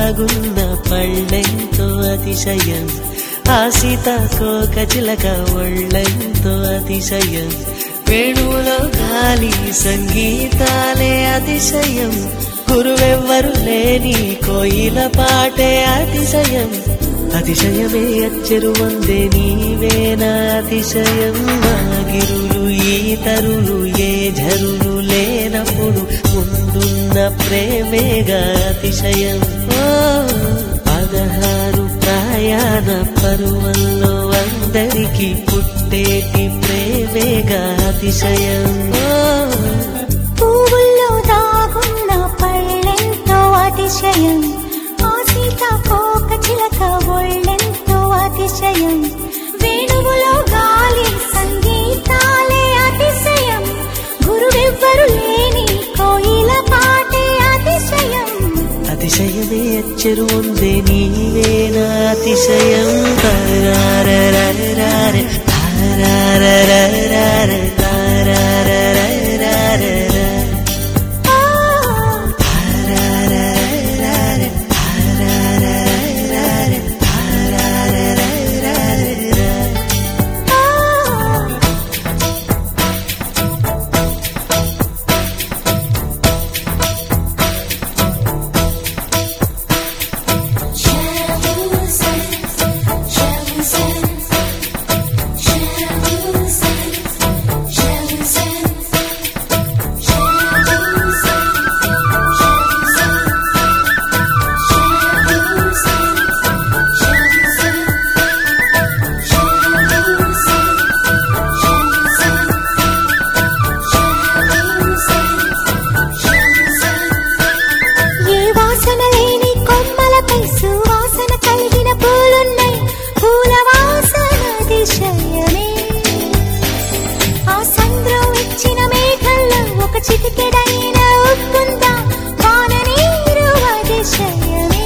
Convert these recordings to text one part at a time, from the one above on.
దాగున్న పళ్ళెంతో అతిశయం ఆ సీతాకోక చిలక ఒళ్ళెంతో అతిశయం వేణువులో గాలి సంగీతాలే అతిశయం గురువెవ్వరు లేని కోయిల పాటే అతిశయం అతిశయమే అచ్చరు వందే నీవేనా అతిశయం మాగిరులు ఈతరులు ఏ ఝరులు లేనప్పుడు ముందున్న ప్రేమేగా అతిశయం ఓ పదహారు ప్రయాణ పరువల్లో అందరికీ పుట్టేటి ప్రేమేగా అతిశయం ఓ పువ్వుల్లో దాగున్న పళ్ళెంతో అతిశయం ఆ సీతాకోక చిలక ఒళ్ళెంతో అతిశయం వేణువులో గాలి సంగీతాలే అతిశయం గురువెవ్వరు లేని కోయిల పాటే అతిశయం అతిశయమే అచ్చరు ఉందే నీవేనా అతిశయం తారారరారారే, తారారరారారే, తారారరారారే, ఆ, తారారరారారే, తారారరారారే, తారారరారారే. ఆ. ఏ వాసన లేని కొమ్మలపై సువాసన కలిగిన పూలున్నాయి పూల వాసన అతిశయమే ఆ సంద్రం ఇచ్చిన మేఘంలో ఒక చిటికెడైన ఉప్పుందా వాన నీరు అతిశయమే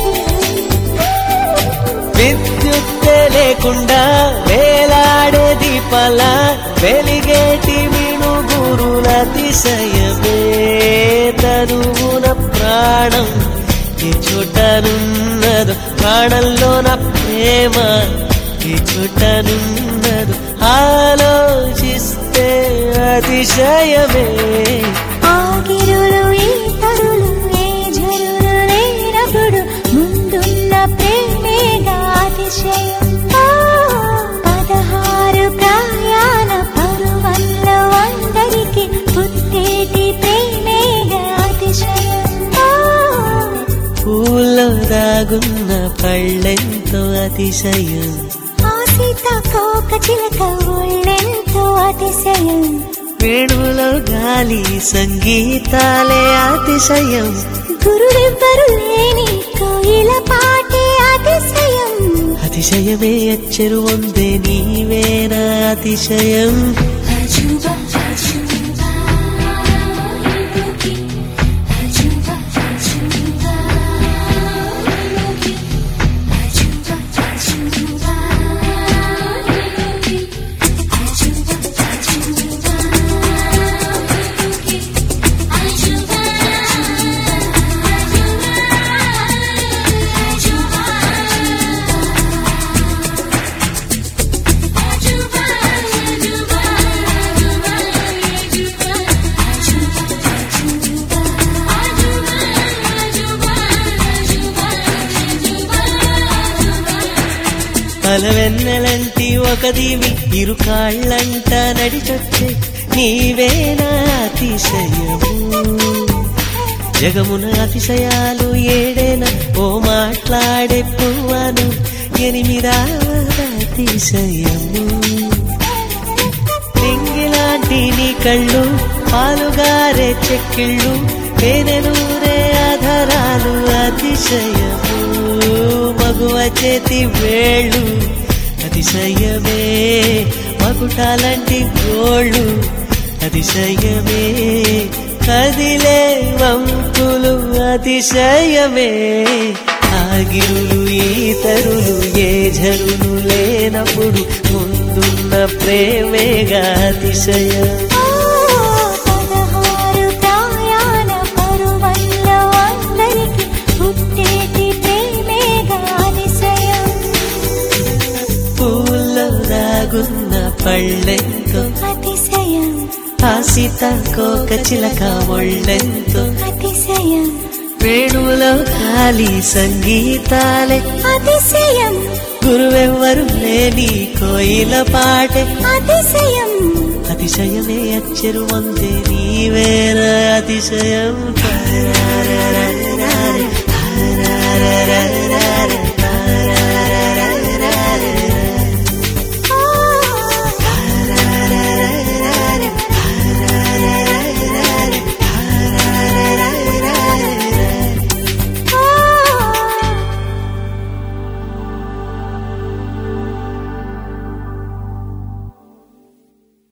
విద్యుత్తే లేకుండా వేలాడే దీపాల వెలిగేటి మిణుగురుల అతిశయమే తనువున ప్రాణం ఈ చుట్టనున్నదు ప్రాణంలోన ప్రేమ ఈ చుట్టనున్నదు ఆలోచిస్తే అతిశయమే ఆగిరులు ఈ తరులు ఏ జరులు లేనప్పుడు ముందున్న ప్రేమేగా అతిశయం ఆ, పదహారు ప్రయాణ పరువల్లో అందరికి పుట్టేటి ప్రేమేగా అతిశయం ఆ, పూల్లో దాగున్న పళ్ళెంతో అతిశయం ఆ సీతాకోక చిలక ఒళ్ళెంతో అతిశయం వేణువులో గాలి సంగీతాలే అతిశయం గురువెవ్వరు లేని కోయిల పాటే అతిశయం అతిశయమే అచ్చరు ఉందే నీవేనా అతిశయం అజుబా అజుబా అజుబా అజుబా అజుబా అజుబా అజుబా పలవెన్నెలంటి ఒక దీవి ఇరు కాళ్ళంట నడిచొచ్చే నీవేనా అతిశయము జగమున అతిశయాలు ఏడేన ఓ మాట్లాడే పువ్వను ఎనిమిదావద అతిశయము నింగిలాంటి నీ కళ్ళు పాలుగారే చెక్కిళ్ళు తేనెలూరే ఆధారాలు అతిశయము మగువ చేతి వేళ్ళు అతిశయమే మకుటాలంటి గోళ్ళు అతిశయమే కదిలే వంపులు అతిశయమే ఆగిరులు ఈతరులు ఏ జరులు లేనప్పుడు ముందున్న ప్రేమేగా అతిశయం పదహారు ప్రయాణ పరువల్లో అందరికి పుట్టేటి ప్రేమ సీతాకోక చిలక ఒళ్ళెంతో అతిశయం వేణువులో గాలి సంగీతాలే అతిశయం గురువెవ్వరు లేని కోయిల పాటే అతిశయం అతిశయమే అచ్చరు వందే నీవేర అతిశయం